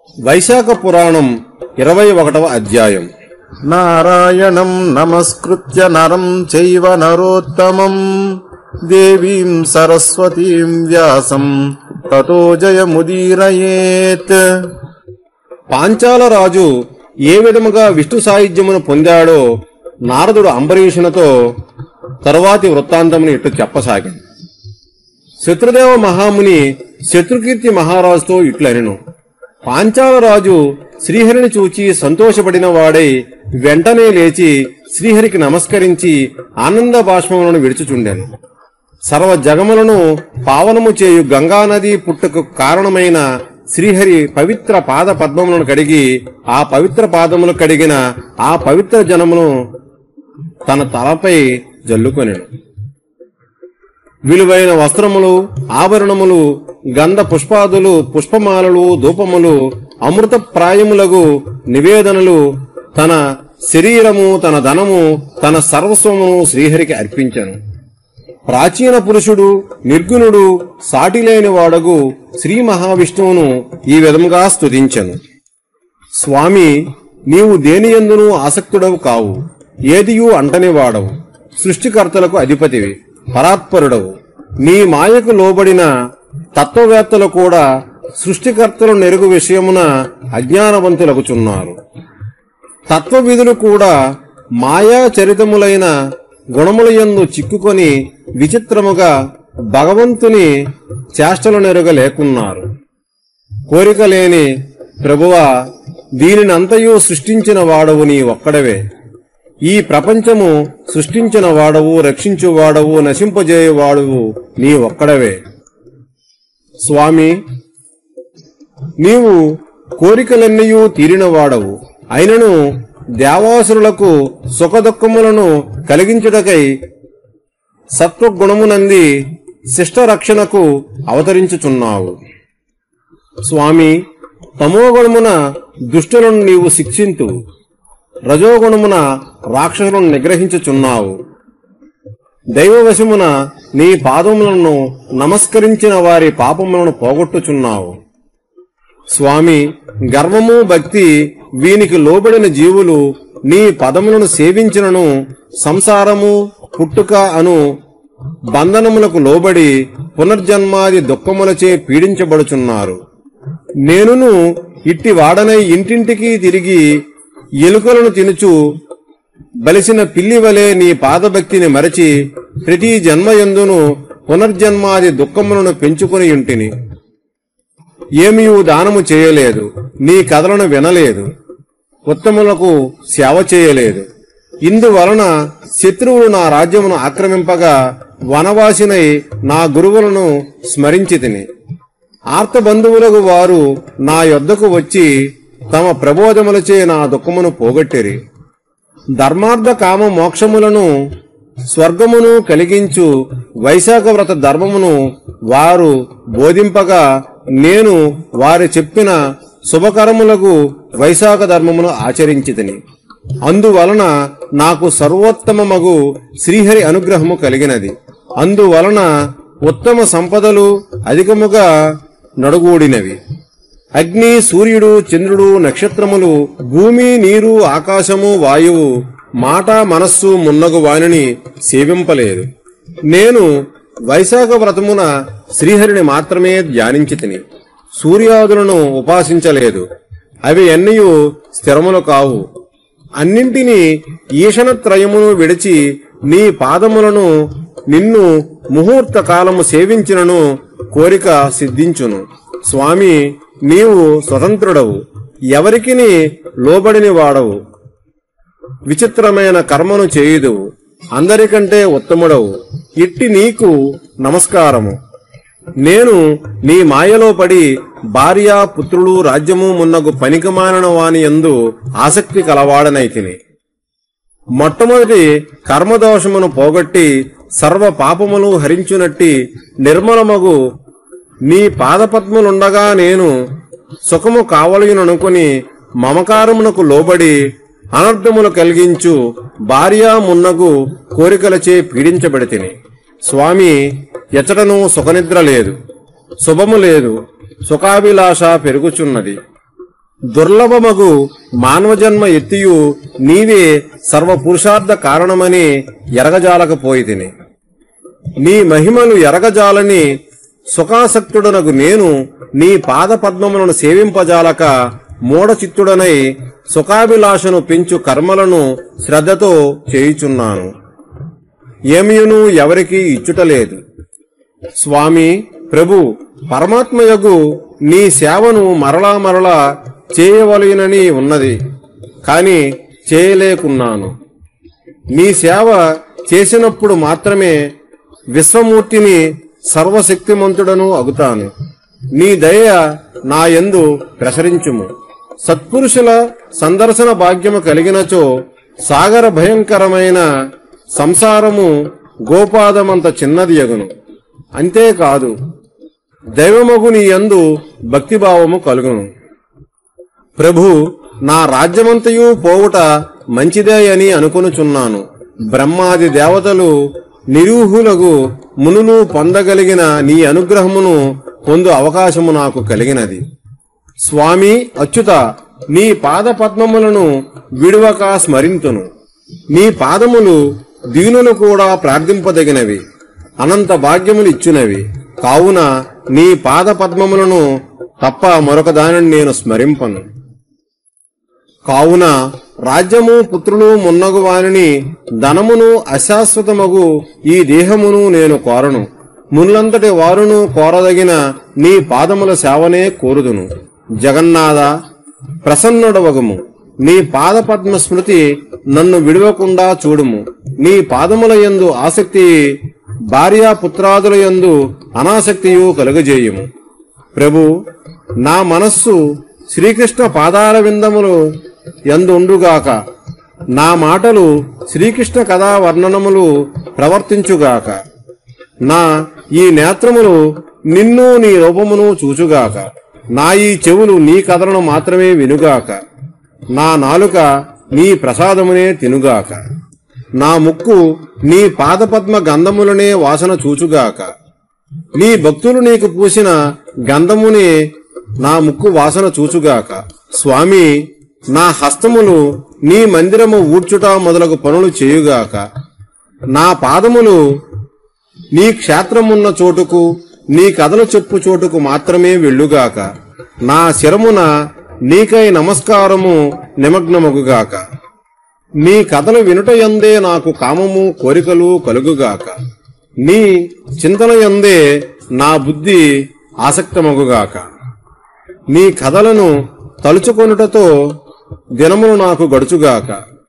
వైశాఖ పురాణం ఇరవై ఒకటవ అధ్యాయం నారాయణం నమస్కృత్య నరం చైవ నరోత్తమం దేవీం సరస్వతీం వ్యాసం తతో జయముదీరయేత్ పాంచాల రాజు ఏ విధముగా విష్ణు సాయుధ్యమును పొందాడో నారదుడు అంబరీషునితో తరువాతి వృత్తాంతముని ఇట్లు చెప్పసాగాడు శత్రుదేవ మహాముని శత్రుకీర్తి మహారాజుతో ఇట్లనెను పాంచాల రాజు శ్రీహరిని చూచి సంతోషపడిన వాడై వెంటనే లేచి శ్రీహరికి నమస్కరించి ఆనంద బాష్పములను విడుచుచుండెను సర్వ జగములను పావనము చేయు గంగానది పుట్టుకు కారణమైన శ్రీహరి పవిత్ర పాద పద్మములను కడిగి ఆ పవిత్ర పాదములు కడిగిన ఆ పవిత్ర జనమును తన తలపై జల్లుకొనెను విలువైన వస్త్రములు ఆభరణములు గంధ పుష్పాదులు పుష్పమాలలు ధూపములు అమృత ప్రాయములగు నివేదనలు తన శరీరము తన ధనము తన సర్వస్వమును శ్రీహరికి అర్పించను ప్రాచీన పురుషుడు నిర్గుణుడు సాటిలేని వాడగు శ్రీ మహావిష్ణువును ఈ విధముగా స్తుతించను స్వామి నీవు దేనియందునూ ఆసక్తుడవు కావు ఏదియూ అంటని వాడవు సృష్టికర్తలకు అధిపతివి పరాత్పరుడవు నీ మాయకు లోబడిన తత్వవేత్తలు కూడా సృష్టికర్తలు నెరుగు విషయమున అజ్ఞానవంతులగుచున్నారు తత్వవిధులు కూడా మాయా చరితములైన గుణములయందు చిక్కుకొని విచిత్రముగా భగవంతుని చేష్టలు నెరుగ లేకున్నారు కోరిక లేని ప్రభువా దీనినంతయు సృష్టించిన వాడవు నీ ఒక్కడవే ఈ ప్రపంచము సృష్టించిన వాడవు రక్షించు వాడవు నశింపజేయువాడవు నీ ఒక్కడవే స్వామి నీవు కోరికలన్నయూ తీరిన వాడవు అయినను దేవాసురులకు సుఖదుఖములను కలిగించుటకై సత్వగుణమునంది శిష్టరక్షణకు అవతరించుచున్నావు స్వామి తమోగుణమున దుష్టులను నీవు శిక్షింతు రజోగుణమున రాక్షసులను నిగ్రహించుచున్నావు దైవవశమున నీ పాదములను నమస్కరించిన వారి పాపములను పోగొట్టుచున్నావు స్వామి గర్వము భక్తి వీనికి లోబడిన జీవులు నీ పదములను సేవించినను సంసారము పుట్టుక అను బంధనములకు లోబడి పునర్జన్మాది దుఃఖములచే పీడించబడుచున్నారు నేనును ఇట్టి వాడనై ఇంటింటికి తిరిగి ఎలుకలను తినుచు బలిసిన పిల్లి వలె నీ పాదభక్తిని మరచి ప్రతి జన్మయందును పునర్జన్మాది దుఃఖములను పెంచుకుని ఉంటిని ఏమీయూ దానము చేయలేదు నీ కథలను వినలేదు ఉత్తములకు సేవ చేయలేదు ఇందువలన శత్రువులు నా రాజ్యమును ఆక్రమింపగా వనవాసినై నా గురువులను స్మరించి తిని ఆర్తబంధువులకు వారు నా యొద్దకు వచ్చి తమ ప్రబోధములచే నా దుఃఖమును పోగొట్టిరి ధర్మార్థ కామ మోక్షములను స్వర్గమును కలిగించు వైశాఖ వ్రత ధర్మమును వారు బోధింపగా నేను వారి చెప్పిన శుభకరములకు వైశాఖ ధర్మమును ఆచరించితిని అందువలన నాకు సర్వోత్తమమగు శ్రీహరి అనుగ్రహము కలిగినది అందువలన ఉత్తమ సంపదలు అధికముగా నడుగూడినవి అగ్ని సూర్యుడు చంద్రుడు నక్షత్రములు భూమి నీరు ఆకాశము వాయువు మాట మనస్సు మున్నగు వానిని సేవింపలేదు నేను వైశాఖ వ్రతమున శ్రీహరిని మాత్రమే ధ్యానించి తిని సూర్యాదులను ఉపాసించలేదు అవి ఎన్నయూ స్థిరములు కావు అన్నింటినీ ఈశనత్రయమును విడిచి నీ పాదములను నిన్ను ముహూర్త కాలము సేవించినను కోరిక సిద్ధించును స్వామి నీవు స్వతంత్రుడవు ఎవరికిని లోబడిని వాడవు విచిత్రమైన కర్మను చేయుదువు అందరికంటే ఉత్తముడవు ఇట్టి నీకు నమస్కారము నేను నీ మాయలో పడి భార్య పుత్రులు రాజ్యము మున్నగు పనికిమాలిన వాని యందు ఆసక్తి కలవాడనైతిని మొట్టమొదటి కర్మదోషమును పోగొట్టి సర్వ పాపములు హరించునట్టి నిర్మలమగు నీ పాదపద్ములుండగా నేను సుఖము కావలయుననుకుని మమకారమునకు లోబడి అనర్థములు కలిగించు భార్యా మున్నగు కోరికలచే పీడించబడితిని స్వామి ఎచటను సుఖనిద్ర లేదు శుభము లేదు సుఖాభిలాష పెరుగుచున్నది దుర్లభమగు మానవజన్మ ఎత్తియు నీవే సర్వ పురుషార్థ కారణమని ఎరగజాలకపోయితిని నీ మహిమలు ఎరగజాలని సుఖాసక్తుడనగు నేను నీ పాద పద్మములను సేవింపజాలక మూఢచిత్తుడనై సుఖాభిలాషను పెంచు కర్మలను శ్రద్ధతో చేయుచున్నాను ఏమియును ఎవరికీ ఇచ్చుటలేదు స్వామి ప్రభు పరమాత్మయగు నీ సేవను మరలా మరలా చేయవలెనని ఉన్నది కాని చేయలేకున్నాను నీ సేవ చేసినప్పుడు మాత్రమే విశ్వమూర్తిని సర్వశక్తిమంతుడను అగుతాను నీ దయ నా యందు ప్రసరించుము సత్పురుషుల సందర్శన భాగ్యము కలిగినచో సాగర భయంకరమైన సంసారము గోపాదమంత చిన్నది యగును అంతేకాదు దైవమగు నీ యందు భక్తిభావము కలుగును ప్రభు నా రాజ్యమంతయు పోవుట మంచిదే అని అనుకొనుచున్నాను బ్రహ్మాది దేవతలు నిరూహులకు మునులు పొందగలిగిన నీ అనుగ్రహమును పొందు అవకాశము నాకు కలిగినది స్వామి అచ్యుత నీ పాద పద్మములను విడువక స్మరింతును నీ పాదములు దీనులు కూడా ప్రార్థింపదగినవి అనంత భాగ్యములు ఇచ్చునవి కావున నీ పాద పద్మములను తప్ప మరొక దానిని నేను స్మరింపను కావున రాజ్యము పుత్రులు మున్నగు వానిని ధనమును అశాశ్వతమగు ఈ దేహమును నేను కోరను మున్లంతటి వారును కోరదగిన నీ పాదముల సేవనే కోరుదును జగన్నాథ ప్రసన్నుడవగుము నీ పాద పద్మ స్మృతి నన్ను విడవకుండా చూడుము నీ పాదముల యందు ఆసక్తి భార్యా పుత్రాదుల యందు అనాసక్తియు కలుగజేయుము ప్రభు నా మనస్సు శ్రీకృష్ణ పాదాల విందములు యందుండుగాక నా మాటలు శ్రీకృష్ణ కథా వర్ణనములు ప్రవర్తించుగాక నా ఈ నేత్రములు నిన్ను నీ రూపమును చూచుగాక నా ఈ చెవులు నీ కథలను మాత్రమే వినుగాక నా నాలుక నీ ప్రసాదమునే తినుగాక నా ముక్కు నీ పాదపద్మ గంధములనే వాసన చూచుగాక నీ భక్తులు నీకు పూసిన గంధమునే నా ముక్కు వాసన చూచుగాక స్వామి నా హస్తములు నీ మందిరము ఊడ్చుట మొదలగు పనులు చేయుగాక నా పాదములు నీ క్షేత్రమున్న చోటుకు నీ కథలు చెప్పు చోటుకు మాత్రమే వెళ్ళుగాక నా శిరమున నీకై నమస్కారము నిమగ్నమగుగాక నీ కథలు వినుటయందే నాకు కామము కోరికలు కలుగుగాక నీ చింతన యందే నా బుద్ధి ఆసక్తమగుగాక నీ కథలను తలుచుకొనుటతో దినములు నాకు గడుచుగాక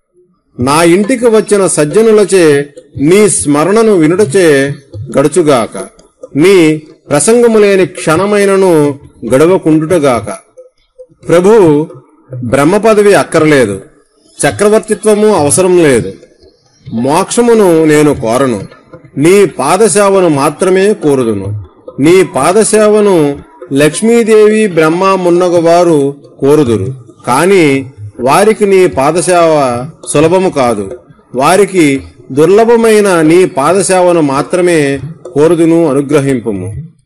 నా ఇంటికి వచ్చిన సజ్జనులచే నీ స్మరణను వినుటచే గడుచుగాక నీ ప్రసంగము లేని క్షణమైనను గడవకుండుటగాక ప్రభు బ్రహ్మ పదవి అక్కరలేదు చక్రవర్తిత్వము అవసరం లేదు మోక్షమును నేను కోరను నీ పాదసేవను మాత్రమే కోరుదును నీ పాదసేవను లక్ష్మీదేవి బ్రహ్మ మున్నగు వారు కోరుదురు కాని వారికి నీ పాదసేవ సులభము కాదు వారికి దుర్లభమైన నీ పాదసేవను మాత్రమే కోరుదును అనుగ్రహింపుము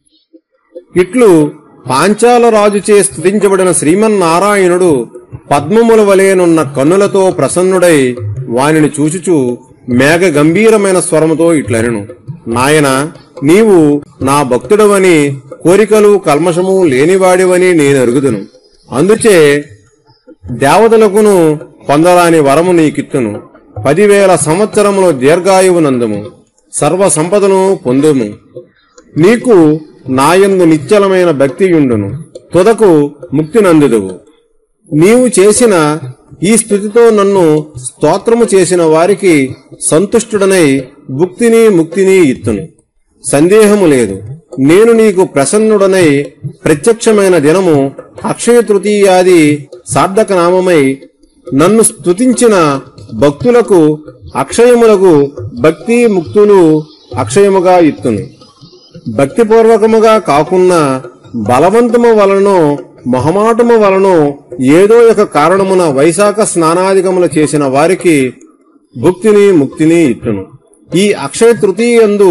ఇట్లు పాంచాల రాజుచే స్తుతించబడిన శ్రీమన్నారాయణుడు పద్మముల వలెనున్న కన్నులతో ప్రసన్నుడై వానిని చూచుచు మేఘ గంభీరమైన స్వరముతో ఇట్లనెను నాయన నీవు నా భక్తుడవని కోరికలు కల్మషము లేనివాడివని నేను అరుగుదును అందుచే దేవతలకును పొందరాని వరము నీకిత్తును పదివేల సంవత్సరములు దీర్ఘాయువు నందుము సర్వ సంపదను పొందుము నీకు నాయందు నిశ్చలమైన భక్తియుండును తుదకు ముక్తి నందుదువు నీవు చేసిన ఈ స్థితితో నన్ను స్తోత్రము చేసిన వారికి సంతుష్టుడనై భుక్తిని ముక్తిని ఇత్తును సందేహము లేదు నేను నీకు ప్రసన్నుడనై ప్రత్యక్షమైన దినము అక్షయ తృతీయాది సార్థక నామమై నన్ను స్తుతించిన భక్తులకు అక్షయములకు భక్తి ముక్తులు అక్షయముగా ఇత్తును భక్తిపూర్వకముగా కాకున్నా బలవంతము వలనో మొహమాటము వలనో ఏదో ఒక కారణమున వైశాఖ స్నానాధికములు చేసిన వారికి భుక్తిని ముక్తిని ఇట్టును ఈ అక్షయ తృతీయందు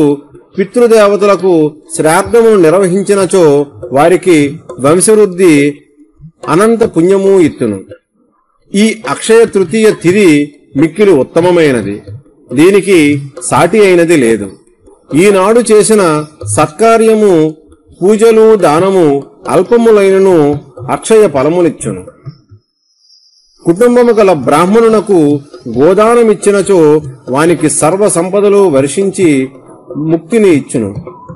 పితృదేవతలకు శ్రాద్ధమును నిర్వహించినచో వారికి వంశవృద్ధి అనంత పుణ్యము ఇత్తును ఈ అక్షయ తృతీయ తిథి మిక్కిలి ఉత్తమమైనది దీనికి సాటి అయినది లేదు ఈనాడు చేసిన సత్కార్యము పూజలు దానము అల్పములైనను అక్షయ ఫలములిచ్చును కుటుంబము గల బ్రాహ్మణునకు గోదానమిచ్చినచో వానికి సర్వ సంపదలు వర్షించి ముక్తిని ఇచ్చును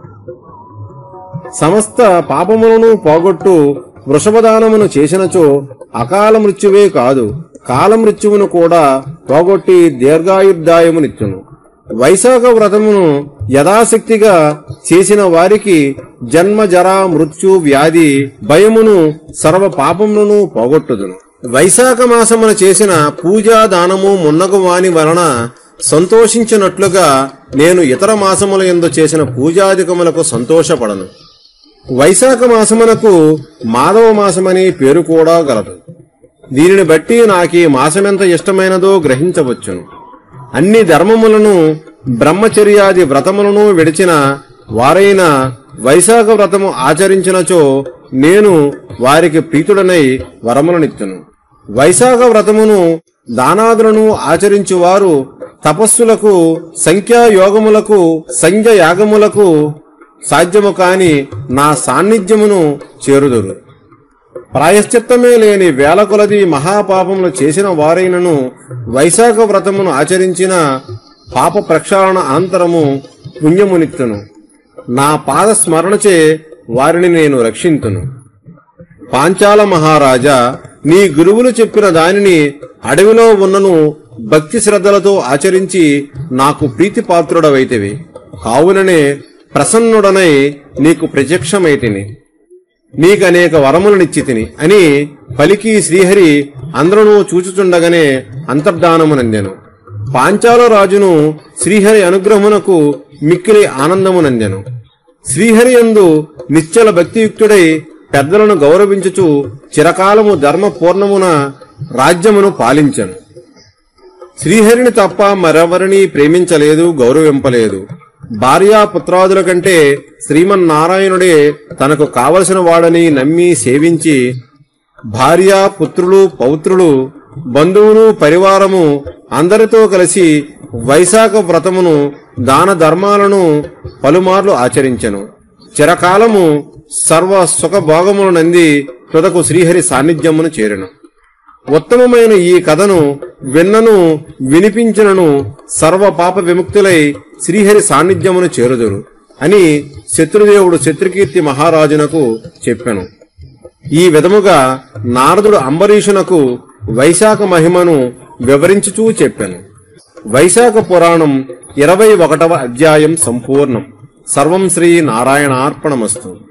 సమస్త పాపములను పోగొట్టు వృషభదానమును చేసినచో అకాల మృత్యువే కాదు కాల మృత్యువును కూడా పోగొట్టి దీర్ఘాయుర్దాయమునిచ్చును వైశాఖ వ్రతమును యథాశక్తిగా చేసిన వారికి జన్మ జరా మృత్యు వ్యాధి భయమును సర్వ పాపములను పోగొట్టుదును వైశాఖ మాసమున చేసిన పూజా దానము మున్నగు వాని వలన సంతోషించినట్లుగా నేను ఇతర మాసముల యందు చేసిన పూజాధికములకు సంతోషపడను వైశాఖ మాసమునకు మాధవ మాసమని పేరు కూడా గలదు దీనిని బట్టి నాకీ మాసమెంత ఇష్టమైనదో గ్రహించవచ్చును అన్ని ధర్మములను బ్రహ్మచర్యాది వ్రతములను విడిచిన వారైన వైశాఖ వ్రతము ఆచరించినచో నేను వారికి ప్రీతుడనై వరములనిత్తును వైశాఖ వ్రతమును దానాదులను ఆచరించువారు తపస్సులకు సంఖ్యాయోగములకు సంఖ్య యాగములకు సాధ్యము కాని నా సాన్నిధ్యమును చేరుదురు ప్రాయశ్చిత్తమే లేని వేల కొలది మహాపాపములు చేసిన వారైనను వైశాఖ వ్రతమును ఆచరించిన పాప ప్రక్షాళన అనంతరము పుణ్యమునిత్తును నా పాద స్మరణచే వారిని నేను రక్షింతును పాంచాల మహారాజా నీ గురువులు చెప్పిన దానిని అడవిలో ఉన్నను భక్తి శ్రద్ధలతో ఆచరించి నాకు ప్రీతిపాత్రుడవైతివి కావుననే ప్రసన్నుడనై నీకు ప్రత్యక్షమైతిని నీకనేక వరములనిచ్చితిని అని పలికి శ్రీహరి అందరూ చూచుచుండగానే అంతర్ధానమునందెను పాంచాల రాజును శ్రీహరి అనుగ్రహమునకు మిక్కిలి ఆనందమునందెను శ్రీహరి యందు నిశ్చల భక్తియుక్తుడై పెద్దలను గౌరవించుచు చిరకాలము ధర్మ పూర్ణమున రాజ్యమును పాలించెను శ్రీహరిని తప్ప మరెవరిని ప్రేమించలేదు గౌరవింపలేదు భార్యా పుత్రాదుల కంటే శ్రీమన్నారాయణుడే తనకు కావలసిన వాడని నమ్మి సేవించి భార్య పుత్రులు పౌత్రులు బంధువులు పరివారము అందరితో కలిసి వైశాఖ వ్రతమును దాన ధర్మాలను పలుమార్లు ఆచరించెను చిరకాలము సర్వ సుఖభోగములు నంది తుదకు శ్రీహరి సాన్నిధ్యమును చేరెను ఉత్తమమైన ఈ కథను విన్నను వినిపించినను సర్వ పాప విముక్తులై శ్రీహరి సాన్నిధ్యమును చేరుదురు అని శత్రుదేవుడు శత్రుకీర్తి మహారాజునకు చెప్పెను ఈ విధముగా నారదుడు అంబరీషునకు వైశాఖ మహిమను వివరించుచూ చెప్పెను వైశాఖ పురాణం ఇరవై ఒకటవ అధ్యాయం సంపూర్ణం సర్వం శ్రీ నారాయణార్పణమస్తు